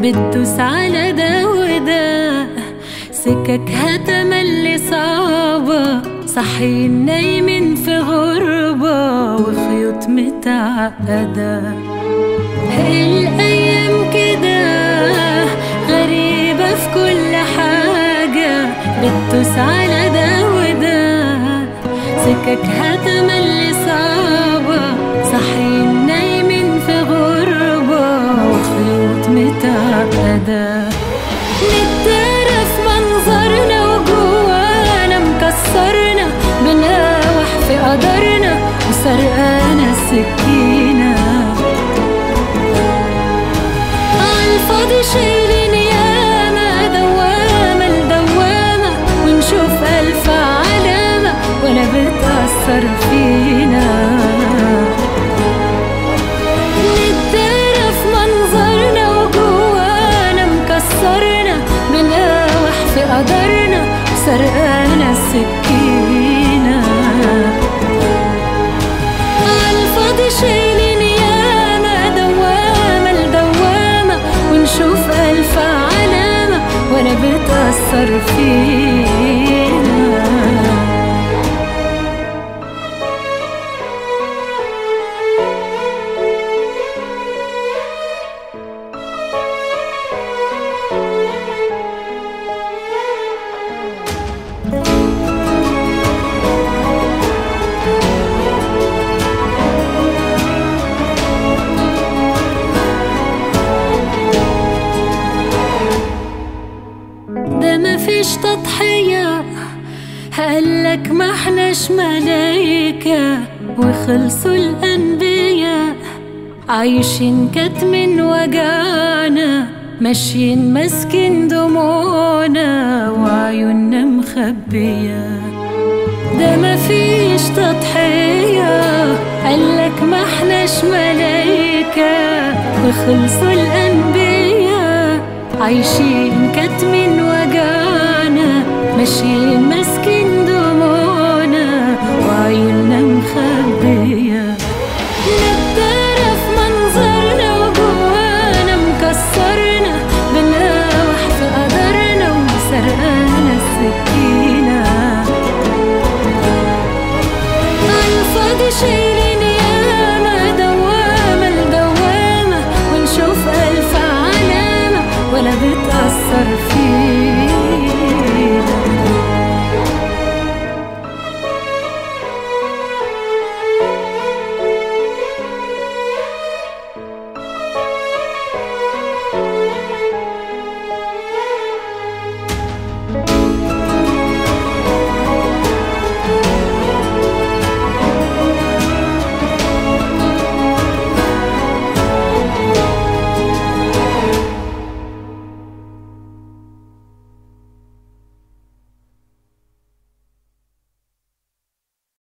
بتدوس على ده وده سككها تملي صعبة صاحيين نايمين في غربة وخيوط متعقدة الأيام كده غريبة في كل حاجة بتدوس على ده وده سككها تملي صعبة صاحيين نايمين في غربة وخيوط متعقدة نتدارى في منظرنا وجوانا مكسرنا بنقاوح في قدرنا وسرقانا السكينة عالفاضي شايلين ياما دوامة لدوامة ونشوف ألف علامة ولا بتأثر فينا نتدارى في منظرنا وجوانا مكسرنا بنقاوح في قدرنا وسرقانا السكينة عالفاضي شايلين ياما دوامة لدوامة ونشوف ألف علامة ولا بتأثر فينا ده مفيش تضحية قالك ما احناش ملايكة وخلصوا الأنبياء عايشين كتم وجعنا ماشيين ماسكين دموعنا وعيوننا مخبية ده مفيش تضحية قالك ما احناش ملايكة وخلصوا الأنبياء عايشين كتم وجعنا ماشيين ماسكين دموعنا وعيوننا مخبية نتدارى في منظرنا وجوانا مكسرنا بنقاوح في قدرنا وسرقانا السكينة عالفاضي شايلين ياما دوامة لدوامة ونشوف ألف علامة ولا بتأثر فينا